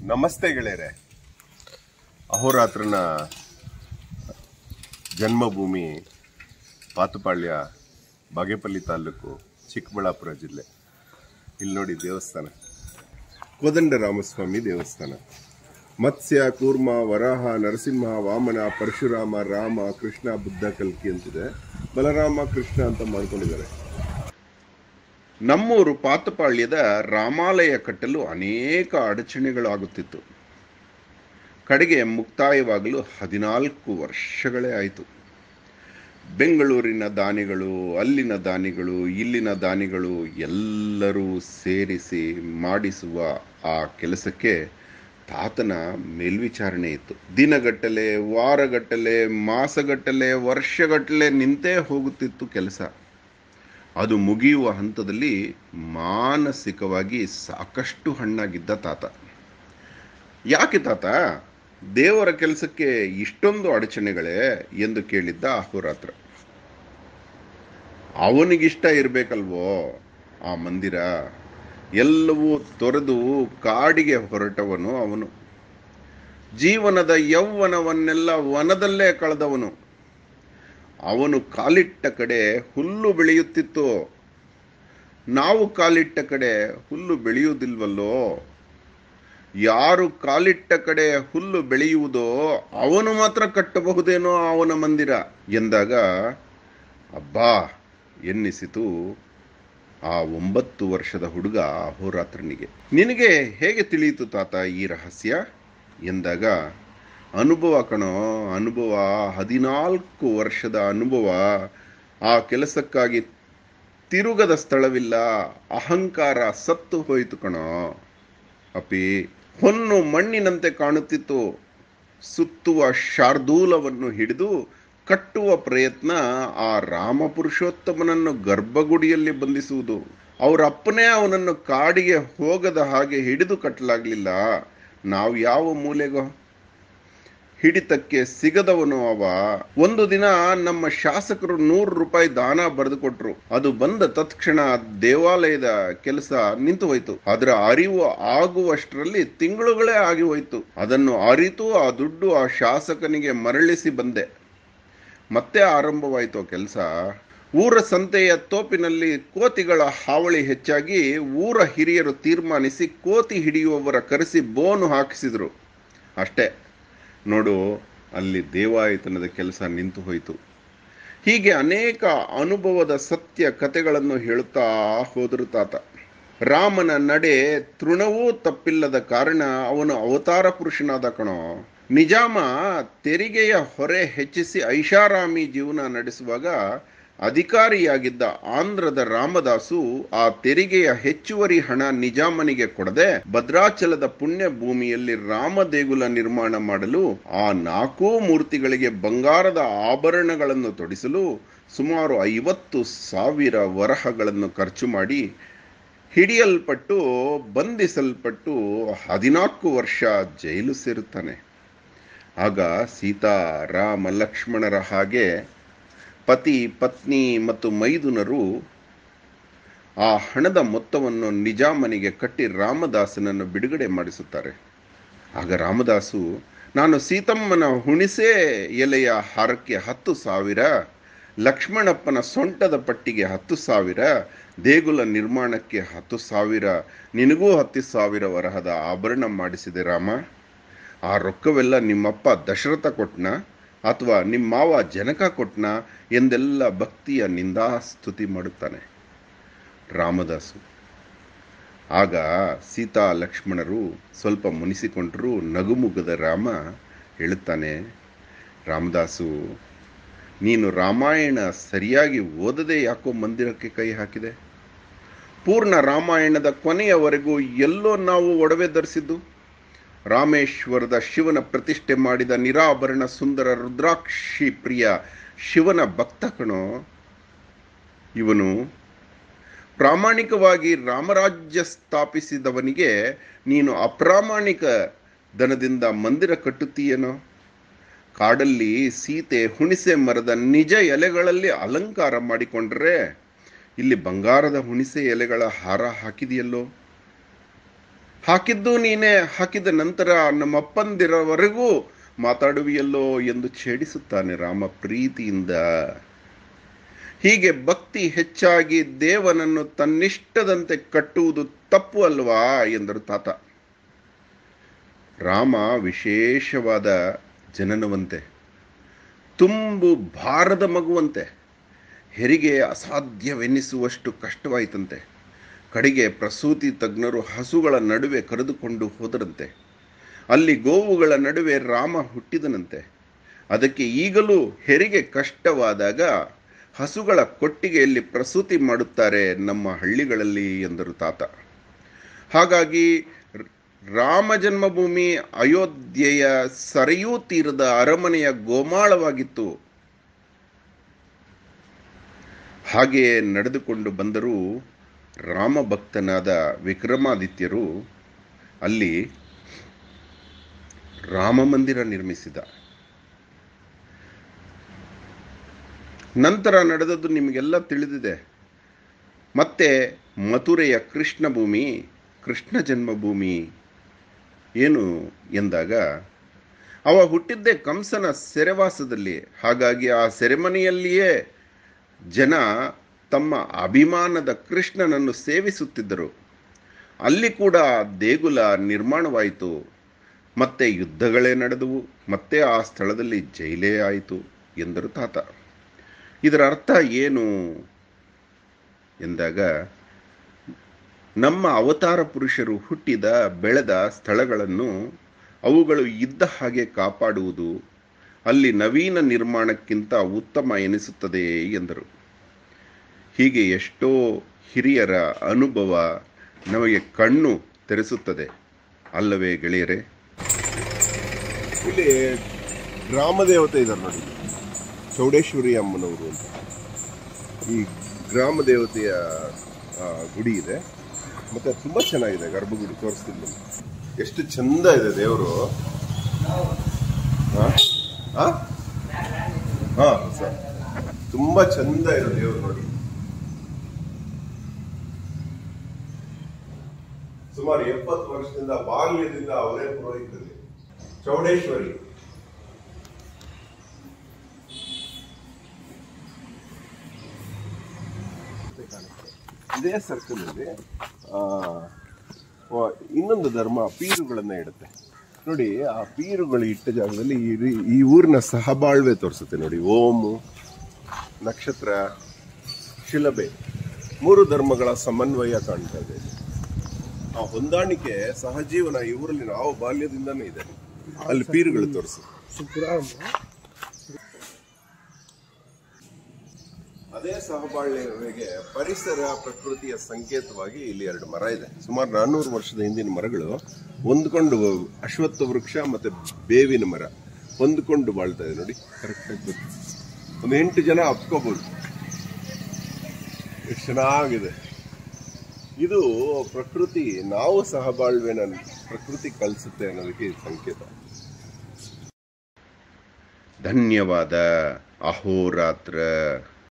ನಮಸ್ತೆ ಗೆಳೆಯರೆ ಅಹೋರಾತ್ರನ ಜನ್ಮಭೂಮಿ ಪಾತುಪಾಳ್ಯ ಬಾಗೇಪಲ್ಲಿ ತಾಲೂಕು ಚಿಕ್ಕಬಳ್ಳಾಪುರ ಜಿಲ್ಲೆ ಇಲ್ಲಿ ನೋಡಿ ದೇವಸ್ಥಾನ ಕೋದಂಡ ರಾಮಸ್ವಾಮಿ ದೇವಸ್ಥಾನ ಮತ್ಸ್ಯ ಕೂರ್ಮ ವರಾಹ ನರಸಿಂಹ ವಾಮನ ಪರಶುರಾಮ ರಾಮ ಕೃಷ್ಣ ಬುದ್ಧ ಕಲ್ಕಿ ಅಂತಿದೆ ಬಲರಾಮ ಕೃಷ್ಣ ಅಂತ ಮಾಡ್ಕೊಂಡಿದ್ದಾರೆ ನಮ್ಮೂರು ಪಾತಪಾಳ್ಯದ ರಾಮಾಲಯ ಕಟ್ಟಲು ಅನೇಕ ಅಡಚಣೆಗಳಾಗುತ್ತಿತ್ತು ಕಡೆಗೆ ಮುಕ್ತಾಯವಾಗಲು ಹದಿನಾಲ್ಕು ವರ್ಷಗಳೇ ಆಯಿತು ಬೆಂಗಳೂರಿನ ದಾನಿಗಳು ಅಲ್ಲಿನ ದಾನಿಗಳು ಇಲ್ಲಿನ ದಾನಿಗಳು ಎಲ್ಲರೂ ಸೇರಿಸಿ ಮಾಡಿಸುವ ಆ ಕೆಲಸಕ್ಕೆ ತಾತನ ಮೇಲ್ವಿಚಾರಣೆ ಇತ್ತು ದಿನಗಟ್ಟಲೆ ವಾರಗಟ್ಟಲೆ ಮಾಸಗಟ್ಟಲೆ ವರ್ಷಗಟ್ಟಲೆ ನಿಂತೇ ಹೋಗುತ್ತಿತ್ತು ಕೆಲಸ ಅದು ಮುಗಿಯುವ ಹಂತದಲ್ಲಿ ಮಾನಸಿಕವಾಗಿ ಸಾಕಷ್ಟು ಹಣ್ಣಾಗಿದ್ದ ತಾತ ಯಾಕೆ ತಾತ ದೇವರ ಕೆಲಸಕ್ಕೆ ಇಷ್ಟೊಂದು ಅಡಚಣೆಗಳೇ ಎಂದು ಕೇಳಿದ್ದ ಅಹೋರಾತ್ರ ಅವನಿಗಿಷ್ಟ ಇರಬೇಕಲ್ವೋ ಆ ಮಂದಿರ ಎಲ್ಲವೂ ತೊರೆದು ಕಾಡಿಗೆ ಹೊರಟವನು ಅವನು ಜೀವನದ ಯೌವನವನ್ನೆಲ್ಲ ವನದಲ್ಲೇ ಕಳೆದವನು ಅವನು ಕಾಲಿಟ್ಟ ಕಡೆ ಹುಲ್ಲು ಬೆಳೆಯುತ್ತಿತ್ತು ನಾವು ಕಾಲಿಟ್ಟ ಕಡೆ ಹುಲ್ಲು ಬೆಳೆಯುವುದಿಲ್ವಲ್ಲೋ ಯಾರು ಕಾಲಿಟ್ಟ ಕಡೆ ಹುಲ್ಲು ಬೆಳೆಯುವುದೋ ಅವನು ಮಾತ್ರ ಕಟ್ಟಬಹುದೇನೋ ಅವನ ಮಂದಿರ ಎಂದಾಗ ಅಬ್ಬಾ ಎನ್ನಿಸಿತು ಆ ಒಂಬತ್ತು ವರ್ಷದ ಹುಡುಗ ಅಹೋರಾತ್ರನಿಗೆ ನಿನಗೆ ಹೇಗೆ ತಿಳಿಯಿತು ತಾತ ಈ ರಹಸ್ಯ ಎಂದಾಗ ಅನುಭವ ಕಣೋ ಅನುಭವ ಹದಿನಾಲ್ಕು ವರ್ಷದ ಅನುಭವ ಆ ಕೆಲಸಕ್ಕಾಗಿ ತಿರುಗದ ಸ್ಥಳವಿಲ್ಲ ಅಹಂಕಾರ ಸತ್ತು ಹೋಯಿತು ಕಣೋ ಅಪಿ ಹೊನ್ನು ಮಣ್ಣಿನಂತೆ ಕಾಣುತ್ತಿತ್ತು ಸುತ್ತುವ ಶಾರ್ದೂಲವನ್ನು ಹಿಡಿದು ಕಟ್ಟುವ ಪ್ರಯತ್ನ ಆ ರಾಮಪುರುಷೋತ್ತಮನನ್ನು ಗರ್ಭಗುಡಿಯಲ್ಲಿ ಬಂಧಿಸುವುದು ಅವರ ಅಪ್ಪನೇ ಅವನನ್ನು ಕಾಡಿಗೆ ಹೋಗದ ಹಾಗೆ ಹಿಡಿದು ಕಟ್ಟಲಾಗಲಿಲ್ಲ ನಾವು ಯಾವ ಮೂಲೆಗೋ ಹಿಡಿತಕ್ಕೆ ಸಿಗದವನು ಅವ ಒಂದು ದಿನ ನಮ್ಮ ಶಾಸಕರು ನೂರು ರೂಪಾಯಿ ದಾನ ಬರೆದು ಕೊಟ್ರು ಅದು ಬಂದ ತತ್ಕ್ಷಣ ದೇವಾಲಯದ ಕೆಲಸ ನಿಂತು ಹೋಯ್ತು ಅದರ ಅರಿವು ಆಗುವಷ್ಟರಲ್ಲಿ ತಿಂಗಳುಗಳೇ ಆಗಿ ಹೋಯ್ತು ಅದನ್ನು ಅರಿತು ಆ ದುಡ್ಡು ಆ ಶಾಸಕನಿಗೆ ಮರಳಿಸಿ ಬಂದೆ ಮತ್ತೆ ಆರಂಭವಾಯಿತು ಕೆಲಸ ಊರ ಸಂತೆಯ ತೋಪಿನಲ್ಲಿ ಕೋತಿಗಳ ಹಾವಳಿ ಹೆಚ್ಚಾಗಿ ಊರ ಹಿರಿಯರು ತೀರ್ಮಾನಿಸಿ ಕೋತಿ ಹಿಡಿಯುವವರ ಕರೆಸಿ ಬೋನು ಹಾಕಿಸಿದ್ರು ಅಷ್ಟೇ ನೋಡು ಅಲ್ಲಿ ದೇವಾಯತನದ ಕೆಲಸ ನಿಂತು ಹೋಯಿತು ಹೀಗೆ ಅನೇಕ ಅನುಭವದ ಸತ್ಯ ಕಥೆಗಳನ್ನು ಹೇಳುತ್ತಾ ಹೋದರು ತಾತ ರಾಮನ ನಡೆ ತೃಣವೂ ತಪ್ಪಿಲ್ಲದ ಕಾರಣ ಅವನು ಅವತಾರ ಪುರುಷನಾದ ಕಣೋ ನಿಜಾಮ ತೆರಿಗೆಯ ಹೊರೆ ಹೆಚ್ಚಿಸಿ ಐಷಾರಾಮಿ ಜೀವನ ನಡೆಸುವಾಗ ಅಧಿಕಾರಿಯಾಗಿದ್ದ ಆಂಧ್ರದ ರಾಮದಾಸು ಆ ತೆರಿಗೆಯ ಹೆಚ್ಚುವರಿ ಹಣ ನಿಜಾಮನಿಗೆ ಕೊಡದೆ ಭದ್ರಾಚಲದ ಪುಣ್ಯ ಭೂಮಿಯಲ್ಲಿ ರಾಮ ದೇಗುಲ ನಿರ್ಮಾಣ ಮಾಡಲು ಆ ನಾಲ್ಕೂ ಮೂರ್ತಿಗಳಿಗೆ ಬಂಗಾರದ ಆಭರಣಗಳನ್ನು ತೊಡಿಸಲು ಸುಮಾರು ಐವತ್ತು ಸಾವಿರ ವರಹಗಳನ್ನು ಖರ್ಚು ಮಾಡಿ ಹಿಡಿಯಲ್ಪಟ್ಟು ಬಂಧಿಸಲ್ಪಟ್ಟು ಹದಿನಾಲ್ಕು ವರ್ಷ ಜೈಲು ಸೇರುತ್ತಾನೆ ಆಗ ಸೀತಾ ರಾಮ ಲಕ್ಷ್ಮಣರ ಹಾಗೆ ಪತಿ ಪತ್ನಿ ಮತ್ತು ಮೈದುನರು ಆ ಹಣದ ಮೊತ್ತವನ್ನು ನಿಜಾಮನಿಗೆ ಕಟ್ಟಿ ರಾಮದಾಸನನ್ನು ಬಿಡುಗಡೆ ಮಾಡಿಸುತ್ತಾರೆ ಆಗ ರಾಮದಾಸು ನಾನು ಸೀತಮ್ಮನ ಹುಣಿಸೆ ಎಲೆಯ ಹಾರಕ್ಕೆ ಹತ್ತು ಸಾವಿರ ಲಕ್ಷ್ಮಣಪ್ಪನ ಸೊಂಟದ ಪಟ್ಟಿಗೆ ಹತ್ತು ಸಾವಿರ ದೇಗುಲ ನಿರ್ಮಾಣಕ್ಕೆ ಹತ್ತು ಸಾವಿರ ನಿನಗೂ ಹತ್ತು ಸಾವಿರ ವರಹದ ಆಭರಣ ಮಾಡಿಸಿದೆ ರಾಮ ಆ ರೊಕ್ಕವೆಲ್ಲ ನಿಮ್ಮಪ್ಪ ದಶರಥ ಕೊಟ್ನ ಅಥವಾ ನಿಮ್ಮ ಮಾವ ಜನಕ ಕೊಟ್ನ ಎಂದೆಲ್ಲ ಭಕ್ತಿಯ ನಿಂದಾಸ್ತುತಿ ಮಾಡುತ್ತಾನೆ ರಾಮದಾಸು ಆಗ ಸೀತಾ ಲಕ್ಷ್ಮಣರು ಸ್ವಲ್ಪ ಮುನಿಸಿಕೊಂಡರೂ ನಗುಮುಗದ ರಾಮ ಹೇಳುತ್ತಾನೆ ರಾಮದಾಸು ನೀನು ರಾಮಾಯಣ ಸರಿಯಾಗಿ ಓದದೆ ಯಾಕೋ ಮಂದಿರಕ್ಕೆ ಕೈ ಹಾಕಿದೆ ಪೂರ್ಣ ರಾಮಾಯಣದ ಕೊನೆಯವರೆಗೂ ಎಲ್ಲೋ ನಾವು ಒಡವೆ ಧರಿಸಿದ್ದು ರಾಮೇಶ್ವರದ ಶಿವನ ಪ್ರತಿಷ್ಠೆ ಮಾಡಿದ ನಿರಾಭರಣ ಸುಂದರ ರುದ್ರಾಕ್ಷಿ ಪ್ರಿಯ ಶಿವನ ಭಕ್ತ ಕಣೋ ಇವನು ಪ್ರಾಮಾಣಿಕವಾಗಿ ರಾಮರಾಜ್ಯ ಸ್ಥಾಪಿಸಿದವನಿಗೆ ನೀನು ಅಪ್ರಾಮಾಣಿಕ ದನದಿಂದ ಮಂದಿರ ಕಟ್ಟುತ್ತೀಯನೋ ಕಾಡಲ್ಲಿ ಸೀತೆ ಹುಣಿಸೆ ಮರದ ನಿಜ ಎಲೆಗಳಲ್ಲಿ ಅಲಂಕಾರ ಮಾಡಿಕೊಂಡ್ರೆ ಇಲ್ಲಿ ಬಂಗಾರದ ಹುಣಿಸೆ ಎಲೆಗಳ ಹಾರ ಹಾಕಿದೆಯಲ್ಲೋ ಹಾಕಿದ್ದು ನೀನೇ ಹಾಕಿದ ನಂತರ ನಮ್ಮಪ್ಪಂದಿರವರೆಗೂ ಮಾತಾಡುವಿಯಲ್ಲೋ ಎಂದು ಛೇಡಿಸುತ್ತಾನೆ ರಾಮ ಪ್ರೀತಿಯಿಂದ ಹೀಗೆ ಭಕ್ತಿ ಹೆಚ್ಚಾಗಿ ದೇವನನ್ನು ತನ್ನಿಷ್ಟದಂತೆ ಕಟ್ಟುವುದು ತಪ್ಪು ಅಲ್ವಾ ಎಂದರು ತಾತ ರಾಮ ವಿಶೇಷವಾದ ಜನನವಂತೆ ತುಂಬು ಭಾರದ ಮಗುವಂತೆ ಹೆರಿಗೆ ಅಸಾಧ್ಯವೆನ್ನಿಸುವಷ್ಟು ಕಷ್ಟವಾಯಿತಂತೆ ಕಡೆಗೆ ಪ್ರಸೂತಿ ತಜ್ಞರು ಹಸುಗಳ ನಡುವೆ ಕರೆದುಕೊಂಡು ಹೋದರಂತೆ ಅಲ್ಲಿ ಗೋವುಗಳ ನಡುವೆ ರಾಮ ಹುಟ್ಟಿದನಂತೆ ಅದಕ್ಕೆ ಈಗಲೂ ಹೆರಿಗೆ ಕಷ್ಟವಾದಾಗ ಹಸುಗಳ ಕೊಟ್ಟಿಗೆಯಲ್ಲಿ ಪ್ರಸೂತಿ ಮಾಡುತ್ತಾರೆ ನಮ್ಮ ಹಳ್ಳಿಗಳಲ್ಲಿ ಎಂದರು ತಾತ ಹಾಗಾಗಿ ರಾಮ ಜನ್ಮಭೂಮಿ ಅಯೋಧ್ಯೆಯ ಸರಯೂ ತೀರದ ಅರಮನೆಯ ಗೋಮಾಳವಾಗಿತ್ತು ಹಾಗೆಯೇ ನಡೆದುಕೊಂಡು ಬಂದರೂ ರಾಮ ಭಕ್ತನಾದ ವಿಕ್ರಮಾದಿತ್ಯರು ಅಲ್ಲಿ ರಾಮ ಮಂದಿರ ನಿರ್ಮಿಸಿದ ನಂತರ ನಡೆದದ್ದು ನಿಮಗೆಲ್ಲ ತಿಳಿದಿದೆ ಮತ್ತೆ ಮಥುರೆಯ ಕೃಷ್ಣ ಭೂಮಿ ಕೃಷ್ಣ ಜನ್ಮಭೂಮಿ ಏನು ಎಂದಾಗ ಅವ ಹುಟ್ಟಿದ್ದೇ ಕಂಸನ ಸೆರೆವಾಸದಲ್ಲಿ ಹಾಗಾಗಿ ಆ ಸೆರೆಮನೆಯಲ್ಲಿಯೇ ಜನ ತಮ್ಮ ಅಭಿಮಾನದ ಕೃಷ್ಣನನ್ನು ಸೇವಿಸುತ್ತಿದ್ದರು ಅಲ್ಲಿ ಕೂಡ ದೇಗುಲ ನಿರ್ಮಾಣವಾಯಿತು ಮತ್ತೆ ಯುದ್ಧಗಳೇ ನಡೆದವು ಮತ್ತೆ ಆ ಸ್ಥಳದಲ್ಲಿ ಜೈಲೇ ಆಯಿತು ಎಂದರು ತಾತ ಇದರ ಅರ್ಥ ಏನು ಎಂದಾಗ ನಮ್ಮ ಅವತಾರ ಪುರುಷರು ಹುಟ್ಟಿದ ಬೆಳೆದ ಸ್ಥಳಗಳನ್ನು ಅವುಗಳು ಇದ್ದ ಹಾಗೆ ಕಾಪಾಡುವುದು ಅಲ್ಲಿ ನವೀನ ನಿರ್ಮಾಣಕ್ಕಿಂತ ಉತ್ತಮ ಎನಿಸುತ್ತದೆ ಎಂದರು ಹೀಗೆ ಎಷ್ಟೋ ಹಿರಿಯರ ಅನುಭವ ನಮಗೆ ಕಣ್ಣು ತೆರೆಸುತ್ತದೆ ಅಲ್ಲವೇ ಗೆಳೆಯರೇ ಇಲ್ಲಿ ಗ್ರಾಮ ದೇವತೆ ಇದ್ದಾರೆ ನೋಡಿ ಚೌಡೇಶ್ವರಿ ಅಮ್ಮನವರು ಅಂತ ಈ ಗ್ರಾಮ ದೇವತೆಯ ಆ, ಗುಡಿ ಇದೆ ಮತ್ತೆ ತುಂಬಾ ಚೆನ್ನಾಗಿದೆ ಗರ್ಭಗುಡಿ ತೋರಿಸ್ತೀನಿ ನಿಮ್ಗೆ. ಎಷ್ಟು ಚಂದ ಇದೆ ದೇವರು ಹಾ ಸರ್ ತುಂಬಾ ಚಂದ ಇದೆ ದೇವರು ನೋಡಿ ಸುಮಾರು ಎಪ್ಪತ್ತು ವರ್ಷದಿಂದ ಬಾಲ್ಯದಿಂದ ಅವರೇ ಪುರೋಹಿತರಲ್ಲಿ ಚೌಡೇಶ್ವರಿ ಇದೇ ಸರ್ಕಲ್ ಅಲ್ಲಿ ಆ, ವ- ಇನ್ನೊಂದು ಧರ್ಮ ಪೀರುಗಳನ್ನ ಇಡುತ್ತೆ ನೋಡಿ ಆ ಪೀರುಗಳು ಇಟ್ಟ ಜಾಗದಲ್ಲಿ ಈ ರೀ- ಈ ಊರಿನ ಸಹಬಾಳ್ವೆ ತೋರಿಸುತ್ತೆ ನೋಡಿ ಓಮು ನಕ್ಷತ್ರ ಶಿಲಬೆ ಮೂರು ಧರ್ಮಗಳ ಸಮನ್ವಯ ಕಾಣ್ತಾ ಇದೆ ಆ ಹೊಂದಾಣಿಕೆ ಸಹಜೀವನ ಈ ಊರಲ್ಲಿ ನಾವು ಬಾಲ್ಯದಿಂದನೂ ಇದೆ ಅಲ್ಲಿ ಪೀರುಗಳು ತೋರಿಸು ಅದೇ ಸಹಬಾಳ್ವೆಗೆ ಪರಿಸರ ಪ್ರಕೃತಿಯ ಸಂಕೇತವಾಗಿ ಇಲ್ಲಿ ಎರಡು ಮರ ಇದೆ ಸುಮಾರು ನಾನ್ನೂರು ವರ್ಷದ ಹಿಂದಿನ ಮರಗಳು ಹೊಂದ್ಕೊಂಡು ಅಶ್ವತ್ಥ ವೃಕ್ಷ ಮತ್ತೆ ಬೇವಿನ ಮರ ಹೊಂದ್ಕೊಂಡು ಬಾಳ್ತಾ ಇದೆ ನೋಡಿ ಕರೆಕ್ಟ್ ಒಂದು ಎಂಟು ಜನ ಹಪ್ಕೋಬಹುದು ಎಷ್ಟು ಚೆನ್ನಾಗಿದೆ ಇದು ಪ್ರಕೃತಿ ನಾವು ಸಹಬಾಳ್ವೆನ ಪ್ರಕೃತಿ ಕಲಿಸುತ್ತೆ ಅನ್ನೋದಕ್ಕೆ ಇದು ಸಂಕೇತ ಧನ್ಯವಾದ ಅಹೋರಾತ್ರ